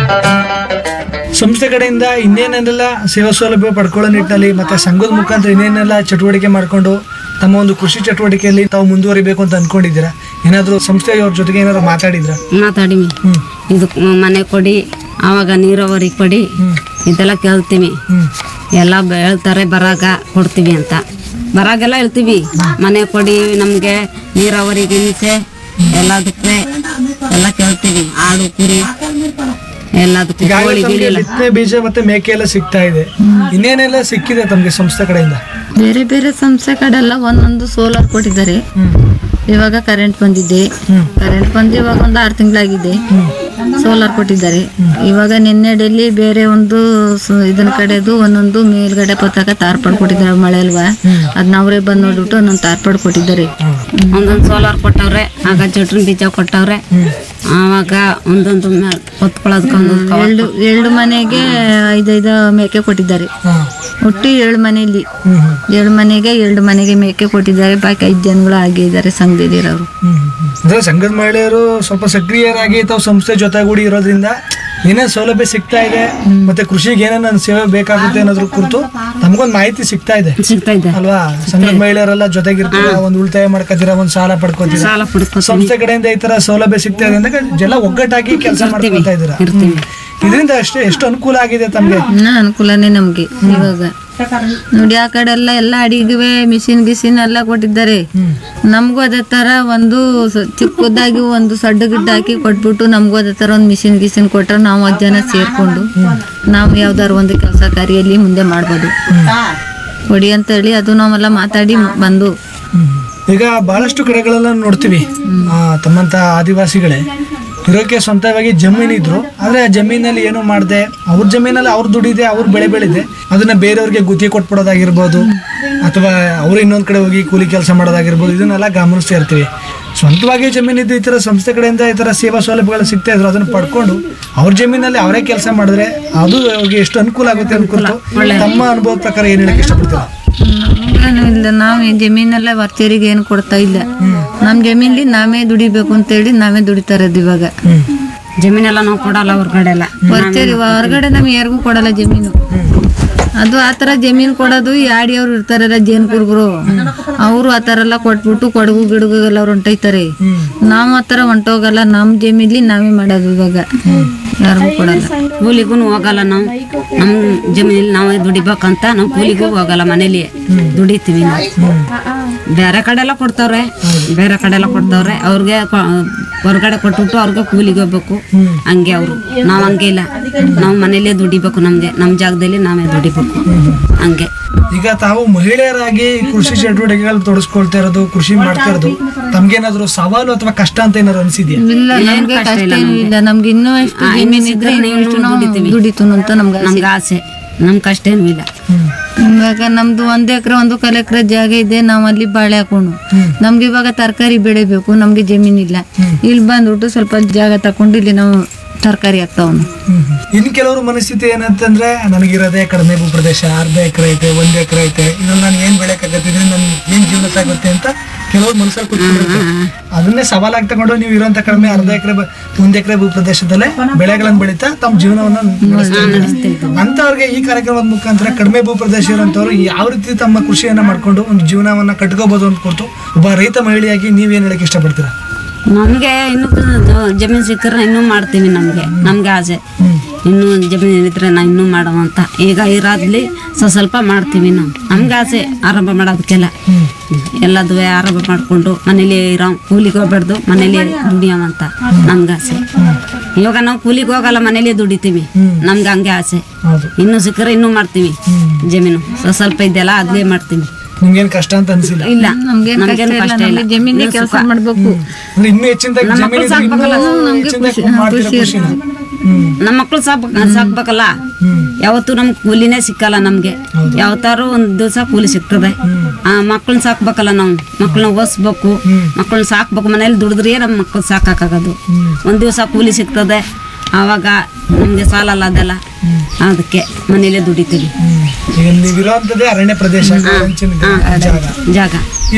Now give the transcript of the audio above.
ಸಂಸ್ಥೆ ಕಡೆಯಿಂದ ಇನ್ನೇನೆಲ್ಲ ಸೇವಾ ಸೌಲಭ್ಯ ಪಡ್ಕೊಳ್ಳೋ ನಿಟ್ಟಿನಲ್ಲಿ ಮತ್ತೆ ಸಂಘದ ಮುಖಾಂತರ ಇನ್ನೇನೆಲ್ಲ ಚಟುವಟಿಕೆ ಮಾಡಿಕೊಂಡು ತಮ್ಮ ಒಂದು ಕೃಷಿ ಚಟುವಟಿಕೆಯಲ್ಲಿ ತಾವು ಮುಂದುವರಿಬೇಕು ಅಂತ ಅನ್ಕೊಂಡಿದ್ದೀರಾ ಏನಾದರೂ ಸಂಸ್ಥೆಯವ್ರ ಜೊತೆಗೆ ಏನಾದ್ರು ಮಾತಾಡಿದ್ರಾ ಮಾತಾಡಿಮಿ ಹ್ಮ್ ಇದು ಮನೆ ಕೊಡಿ ಆವಾಗ ನೀರಾವರಿ ಕೊಡಿ ಹ್ಮ್. ಇದೆಲ್ಲ ಕೇಳ್ತೀವಿ ಹ್ಮ್ ಎಲ್ಲ ಹೇಳ್ತಾರೆ ಬರಾಗ ಕೊಡ್ತೀವಿ ಅಂತ ಬರಾಗೆಲ್ಲ ಹೇಳ್ತೀವಿ ಮನೆ ಕೊಡಿ ನಮಗೆ ನೀರಾವರಿಗೆ ಹಿಂಸೆ ಎಲ್ಲದಕ್ಕೆ ಎಲ್ಲ ಕೇಳ್ತೀವಿ ಆಡು ಕುರಿ ಎಲ್ಲದಕ್ಕೂ ಈಗಾಗಲೇ ಕೋಳಿ ತಮಗೆ ಗಿಳಿ ಎಲ್ಲ ಬಿತ್ತನೆ ಬೀಜ ಮತ್ತೆ ಮೇಕೆ ಎಲ್ಲ ಸಿಗ್ತಾ ಇದೆ ಇನ್ನೇನೆಲ್ಲ ಸಿಕ್ಕಿದೆ ತಮಗೆ ಸಂಸ್ಥೆ ಕಡೆಯಿಂದ ಬೇರೆ ಬೇರೆ ಸಂಸ್ಥೆ ಕಡೆಲ್ಲ ಒಂದೊಂದು ಸೋಲಾರ್ ಕೊಟ್ಟಿದ್ದಾರೆ ಹ್ಮ್ ಇವಾಗ ಕರೆಂಟ್ ಬಂದಿದೆ ಹ್ಮ್. ಕರೆಂಟ್ ಬಂದು ಇವಾಗ ಒಂದು ಆರು ತಿಂಗಳಾಗಿದೆ ಸೋಲಾರ್ ಕೊಟ್ಟಿದ್ದಾರೆ ಇವಾಗ ನಿನ್ನೆ ಡೈಲಿ ಬೇರೆ ಒಂದು ಸ- ಇದನ್ನ ಕಡೆದು ಒಂದೊಂದು ಮೇಲ್ಗಡೆ ಪತಾಕ ತಾರ್ಪಾಡ್ ಕೊಟ್ಟಿದ್ದಾರೆ ಮಳೆ ಅಲ್ವಾ ಅದನ್ನ ಅವರೇ ಬಂದು ನೋಡ್ಬಿಟ್ಟು ಒಂದೊಂದು ತಾರ್ಪಾಡ್ ಕೊಟ್ಟಿದ್ದಾರೆ ಒಂದೊಂದು ಸೋಲಾರ್ ಕೊಟ್ಟವ್ರೆ ಆಗ ಚಟ್ನಿ ಬೀಜ ಕೊಟ್ಟವ್ರೆ ಆವಾಗ ಒಂದೊಂದು ಹೊತ್ಕೊಳ್ಳೋದಕ್ಕೆ ಒಂದೊಂದು cover ಎರಡು ಎರಡು ಮನೆಗೆ ಐದೈದು ಮೇಕೆ ಕೊಟ್ಟಿದ್ದಾರೆ ಹಾ. ಒಟ್ಟು ಏಳು ಮನೆಯಲ್ಲಿ ಹ್ಮ್ ಹ್ಮ್ ಏಳು ಮನೆಗೆ ಎರಡು ಮನೆಗೆ ಮೇಕೆ ಕೊಟ್ಟಿದ್ದಾರೆ ಬಾಕಿ ಐದು ಜನಗಳು ಆಗೇ ಇದ್ದಾರೆ ಸಂಘದಲ್ಲಿರೋರು ಹ್ಮ್ ಹ್ಮ್. ಅಂದ್ರೆ ಸಂಘದ ಮಹಿಳೆಯರು ಸ್ವಲ್ಪ ಸಕ್ರಿಯರಾಗಿ ತಾವು ಸಂಸ್ಥೆ ಜೊತೆಗೂಡಿ ಇರೋದ್ರಿಂದ ಏನೇನ್ ಸೌಲಭ್ಯ ಸಿಗ್ತಾ ಇದೆ ಮತ್ತೆ ಕೃಷಿಗೆ ಏನೇನು ಸೇವೆ ಬೇಕಾಗುತ್ತೆ ಅನ್ನೋದ್ರ ಕುರಿತು ನಮಗೊಂದು ಮಾಹಿತಿ ಸಿಗ್ತಾ ಇದೆ ಸಿಗ್ತಾ ಇದ್ದೆ ಅಲ್ವಾ ಸಂಘದ ಮಹಿಳೆಯರೆಲ್ಲ ಜೊತೆಗಿರ್ತೀರಾ ಒಂದ್ ಉಳಿತಾಯ ಮಾಡ್ಕೋತೀರಾ ಒಂದ್ ಸಾಲ ಪಡ್ಕೋತೀರಾ ಸಾಲ ಪಡ್ಕೊತೀವಿ ಸಂಸ್ಥೆ ಕಡೆಯಿಂದ ಈ ತರ ಸೌಲಭ್ಯ ಸಿಗ್ತಾ ಇದೆ ಅಂದಾಗ ಎಲ್ಲ ಒಗ್ಗಟ್ಟಾಗಿ ಕೆಲಸ ಮಾಡ್ಕೊತಾ ಇದ್ದೀರಾ ಇರ್ತೀವಿ ಇದರಿಂದ ಅಷ್ಟೇ ಎಷ್ಟು ಅನುಕೂಲ ಆಗಿದೆ ತಮ್ಗೆ ಇನ್ನ ಅನುಕೂಲನೇ ನಮ್ಗೆ ಇವಾಗ ನೋಡಿ ಆ ಕಡೆ ಎಲ್ಲ ಎಲ್ಲ ಅಡಿಗೆ ಮಿಷಿನ್ ಗಿಸಿನ್ ಎಲ್ಲ ಕೊಟ್ಟಿದ್ದಾರೆ ನಮಗೂ ಅದೇ ತರ ಒಂದು ಸ- ಚಿಕ್ಕದಾಗಿ ಒಂದು ಸಡ್ಡು ಗಿಡ್ಡ ಹಾಕಿ ಕೊಟ್ಬಿಟ್ಟು ನಮಗೂ ಅದೇ ತರ ಒಂದು ಮಿಷಿನ್ ಗಿಸಿನ್ ಕೊಟ್ರೆ ನಾವು ಹತ್ತು ಜನ ಸೇರ್ಕೊಂಡು ನಾವು ಯಾವ್ದಾರು ಒಂದು ಕೆಲಸ ಕಾರ್ಯಲ್ಲಿ ಮುಂದೆ ಮಾಡ್ಬೋದು ಕೊಡಿ ಅಂತ ಹೇಳಿ ಅದು ನಾವೆಲ್ಲ ಮಾತಾಡಿ ಬಂದು ಈಗ ಬಹಳಷ್ಟು ಕಡೆಗಳೆಲ್ಲ ನೋಡ್ತೀವಿ ಆ, ತಮ್ಮಂತ ಆದಿವಾಸಿಗಳೇ ಇರೋಕೆ ಸ್ವಂತವಾಗಿ ಜಮೀನಿದ್ರು ಆದ್ರೆ ಆ ಜಮೀನಲ್ಲಿ ಏನೋ ಮಾಡದೆ ಅವ್ರ ಜಮೀನಲ್ಲಿ ಅವ್ರ ದುಡಿದೆ ಅವ್ರ ಬೆಳೆ ಬೆಳೆದೆ ಅದನ್ನ ಬೇರೆಯವ್ರಿಗೆ ಗುತ್ತಿಗೆ ಕೊಟ್ಬಿಡೋದಾಗಿರ್ಬೋದು ಅಥವಾ ಅವ್ರು ಇನ್ನೊಂದ್ ಕಡೆ ಹೋಗಿ ಕೂಲಿ ಕೆಲಸ ಮಾಡೋದಾಗಿರ್ಬೋದು ಇದನ್ನೆಲ್ಲ ಗಮನಿಸ್ತಾ ಇರ್ತೀವಿ ಸ್ವಂತವಾಗಿ ಜಮೀನಿದ್ದು ಈ ತರ ಸಂಸ್ಥೆ ಕಡೆಯಿಂದ ಈ ತರ ಸೇವಾ ಸೌಲಭ್ಯಗಳು ಸಿಗ್ತಾ ಇದ್ರು ಅದನ್ನ ಪಡ್ಕೊಂಡು ಅವ್ರ ಜಮೀನಲ್ಲಿ ಅವರೇ ಕೆಲಸ ಮಾಡಿದ್ರೆ ಅದು ಅವ್ರಿಗೆ ಎಷ್ಟು ಅನುಕೂಲ ಆಗುತ್ತೆ ಅನ್ಕೊಂಡು ತಮ್ಮ ಅನುಭವದ ಪ್ರಕಾರ ಏನ್ ಹೇಳಕ್ ಇಷ್ಟಪಡ್ತೀರಾ ನಮ್ಗೇನು ಇಲ್ಲ ನಾವು ಈ ಜಮೀನೆಲ್ಲ ವರ್ತಿಯರಿಗೆ ಏನು ಕೊಡ್ತಾ ಇಲ್ಲ ನಮ್ಮ ಜಮೀನಲ್ಲಿ ನಾವೇ ದುಡಿಬೇಕು ಅಂತೇಳಿ ನಾವೇ ದುಡಿತಾ ಇರೋದು ಇವಾಗ ಜಮೀನೆಲ್ಲ ನಾವು ಕೊಡಲ್ಲ ಅವ್ರ ಕಡೆ ಎಲ್ಲ ಬರ್ತೀರಿ ಹೊರಗಡೆ ನಮ್ಗೆ ಯಾರಿಗೂ ಕೊಡಲ್ಲ ಜಮೀನು ಅದು ಆ ಥರ ಜಮೀನು ಕೊಡೋದು ಈ ಆಡಿಯವ್ರು ಇರ್ತಾರಲ್ಲ ಜೇನು ಕುರುಬರು ಅವರು ಆ ಥರ ಎಲ್ಲ ಕೊಟ್ಬಿಟ್ಟು ಕೊಡಗು ಗಿಡಗು ಎಲ್ಲ ಅವ್ರು ಹೊಂಟೈತಾರೆ ನಾವು ಆ ಥರ ಹೊಂಟೋಗಲ್ಲ ನಮ್ಮ ಜಮೀನಲ್ಲಿ ನಾವೇ ಮಾಡೋದು ಇವಾಗ ಯಾರಿಗೂ ಕೊಡಲ್ಲ ಕೂಲಿಗೂ ಹೋಗಲ್ಲ ನಾವು ನಮ್ಮ ಜಮೀನಲ್ಲಿ ನಾವೇ ದುಡಿಬೇಕಂತ ನಾವು ಕೂಲಿಗೂ ಹೋಗಲ್ಲ ಮನೇಲಿ ದುಡಿತೀವಿ ನಾವು ಬೇರೆ ಕಡೆ ಎಲ್ಲ ಕೊಡ್ತಾವ್ರೆ ಬೇರೆ ಕಡೆ ಎಲ್ಲ ಕೊಡ್ತಾವ್ರೆ ಅವ್ರಿಗೆ ಕೊ- ಹೊರಗಡೆ ಕೊಟ್ಬಿಟ್ಟು ಅವ್ರಿಗೆ ಕೂಲಿಗೆ ಹೋಗ್ಬೇಕು ಹಂಗೆ ಅವರು ನಾವು ಹಂಗೆ ಇಲ್ಲ ನಾವು ಮನೇಲೇ ದುಡಿಬೇಕು ನಮಗೆ ನಮ್ಮ ಜಾಗದಲ್ಲಿ ನಾವೇ ದುಡಿಬೇಕು ಹಂಗೆ ಈಗ ತಾವು ಮಹಿಳೆಯರಾಗಿ ಕೃಷಿ ಚಟುವಟಿಕೆಗಳು ತೊಡಸ್ಕೊಳ್ತಾ ಇರೋದು ಕೃಷಿ ಮಾಡ್ತಾ ಇರೋದು ತಮ್ಗೇನಾದ್ರು ಸವಾಲು ಅಥವಾ ಕಷ್ಟ ಅಂತ ಏನಾದ್ರು ಅನ್ಸಿದ್ಯಾ ಇಲ್ಲ ನಮ್ಗೆ ಕಷ್ಟ ಏನೂ ಇಲ್ಲ ನಮ್ಗೆ ಇನ್ನೂ ಎಷ್ಟು ಜಮೀನು ಇದ್ರೆ ಇನ್ನೂ ಎಷ್ಟು ನಾವು ದುಡಿತು ಅಂತ ನಮ್ಗೆ ಆಸೆ. ನಮ್ಗೆ ಆಸೆ ನಮ್ಮ ಕಷ್ಟ ಏನೂ ಇಲ್ಲ ಇವಾಗ ನಮ್ದು ಒಂದ್ ಎಕರೆ ಒಂದು ಕಾಲ್ ಎಕರೆ ಜಾಗ ಇದೆ ನಾವು ಅಲ್ಲಿ ಬಾಳೆ ಹಾಕೊಂಡು ನಮ್ಗೆ ಇವಾಗ ತರಕಾರಿ ಬೆಳಿಬೇಕು ನಮ್ಗೆ ಜಮೀನಿಲ್ಲ ಇಲ್ಲಿ ಬಂದ್ಬಿಟ್ಟು ಸ್ವಲ್ಪ ಜಾಗ ತಕೊಂಡು ಇಲ್ಲಿ ನಾವು ತರಕಾರಿ ಹಾಕ್ತಾವನು ಇನ್ನು ಕೆಲವರು ಮನಸ್ಥಿತಿ ಏನಂತಂದ್ರೆ ನನಗಿರೋದೇ ಕಡಿಮೆ ಭೂ ಪ್ರದೇಶ ಅರ್ಧ ಎಕರೆ ಐತೆ ಒಂದ್ ಎಕರೆ ಐತೆ ಇದ್ರಲ್ಲಿ ನಾನು ಏನ್ ಬೆಳೆಯಕ್ಕಾಗತ್ತೆ ಇದ್ರಿಂದ ನನ್ ಏನ್ ಜೀವನ ಸಾಗುತ್ತೆ ಅಂತ ಕೆಲವರು ಮನಸ್ಸಲ್ಲಿ ಕೂತ್ಕೊಂಡಿರ್ತಾರೆ ಅದನ್ನೇ ಸವಾಲಾಗಿ ತಗೊಂಡು ನೀವು ಇರೋಂತ ಕಡಿಮೆ ಅರ್ಧ ಎಕರೆ ಒಂದ್ ಎಕರೆ ಭೂ ಪ್ರದೇಶದಲ್ಲೇ ಬೆಳೆಗಳನ್ನ ಬೆಳೀತಾ ತಮ್ಮ ಜೀವನವನ್ನ ನಡೆಸ್ತಾ ಇದ್ದಾರೆ. ಅಂತವ್ರಿಗೆ ಈ ಕಾರ್ಯಕ್ರಮದ ಮುಖಾಂತರ ಕಡಿಮೆ ಭೂ ಪ್ರದೇಶ ಇರೋಂಥವ್ರು ಯಾವ ರೀತಿ ತಮ್ಮ ಕೃಷಿಯನ್ನ ಮಾಡ್ಕೊಂಡು ಒಂದು ಜೀವನವನ್ನ ಕಟ್ಕೋಬಹುದು ಅಂತ ಕೊಟ್ಟು ಒಬ್ಬ ರೈತ ಮಹಿಳೆಯಾಗಿ ನೀವೇನ್ ಹೇಳಕ್ ಇಷ್ಟಪಡ್ತೀರಾ ನಮಗೆ ಇನ್ನು ಜಮೀನು ಸಿಕ್ಕರೆ ಇನ್ನೂ ಮಾಡ್ತೀವಿ ನಮಗೆ ನಮಗೆ ಆಸೆ ಇನ್ನೂ ಜಮೀನು ಇದ್ರೆ ನಾವು ಇನ್ನೂ ಮಾಡುವಂತ ಈಗ ಇರೋದ್ಲಿ ಸ್ವ ಸ್ವಲ್ಪ ಮಾಡ್ತೀವಿ ನಾವು ನಮ್ಗೆ ಆಸೆ ಆರಂಭ ಮಾಡೋದಕ್ಕೆಲ್ಲ ಎಲ್ಲದೂ ಆರಂಭ ಮಾಡಿಕೊಂಡು ಮನೇಲಿ ಇರೋ ಕೂಲಿಗೆ ಹೋಗ್ಬಾರ್ದು ಮನೇಲಿ ದುಡಿಯೋವಂತ ನಮ್ಗೆ ಆಸೆ ಇವಾಗ ನಾವು ಕೂಲಿಗೆ ಹೋಗಲ್ಲ ಮನೇಲಿ ದುಡಿತೀವಿ ನಮ್ಗೆ ಹಂಗೆ ಆಸೆ ಹೌದು ಇನ್ನೂ ಸಿಕ್ಕರೆ ಇನ್ನೂ ಮಾಡ್ತೀವಿ ಜಮೀನು ಸ್ವ ಸ್ವಲ್ಪ ಇದೆಯಲ್ಲ ಅದ್ಲೇ ಮಾಡ್ತೀವಿ ನಿಮ್ಗೇನ್ ಕಷ್ಟ ಅಂತ ಅನ್ಸಿಲ್ಲ ಇಲ್ಲ ನಮ್ಗೇನ್ ನಮ್ಗೇನು ಕಷ್ಟ ಕಷ್ಟ ಇಲ್ಲ ಇಲ್ಲ ನಮ್ಗೆ ಜಮೀನೇ ಇನ್ನೂ ಕೆಲಸ ಸುಖ. ಮಾಡ್ಬೇಕು ಅಂದ್ರೆ ಇನ್ನೂ ಹೆಚ್ಚಿನದಾಗಿ ನಮ್ಮ ಜಮೀನು ಮಕ್ಳು ಇದ್ರೆ ಇನ್ನೂ ಸಾಕ್ಬೇಕಲ್ಲ, ಹೆಚ್ಚಿನದಾಗಿ ಮಾಡ್ತೀರಾ ಖುಷಿನ ಹ್ಮ್ ನಮ್ಮ ಮಕ್ಕಳು ಸಾಕ್ ಸಾಕ್ಬೇಕಲ್ಲ ಯಾವತ್ತು ನಮ್ಗೆ ಕೂಲಿನೇ ಸಿಕ್ಕಲ್ಲ ನಮ್ಗೆ ಯಾವತ್ತಾರು ಒಂದ್ ದಿವಸ ಕೂಲಿ ಸಿಗ್ತದೆ ಆ ಮಕ್ಕಳನ್ನ ಸಾಕ್ಬೇಕಲ್ಲ ನಾವು ಮಕ್ಕಳನ್ನ ಓದಿಸ್ಬೇಕು ಮಕ್ಕಳನ್ನ ಸಾಕ್ಬೇಕು ಮನೇಲಿ ದುಡಿದ್ರೆ ನಮ್ಮ ಮಕ್ಕಳು ಸಾಕಾಗೋದು ಒಂದ್ ದಿವಸ ಕೂಲಿ ಸಿಗ್ತದೆ ಆವಾಗ ನಮ್ಗೆ ಸಾಲಲ್ಲ ಅದೆಲ್ಲ ಅದಕ್ಕೆ ಮನೇಲೆ ದುಡಿತೀವಿ ಈಗ ನೀವಿರೋಂಥದ್ದೇ ಅರಣ್ಯ ಪ್ರದೇಶ ಕಾಡಂಚಿನ ಜಾಗ ಜಾಗ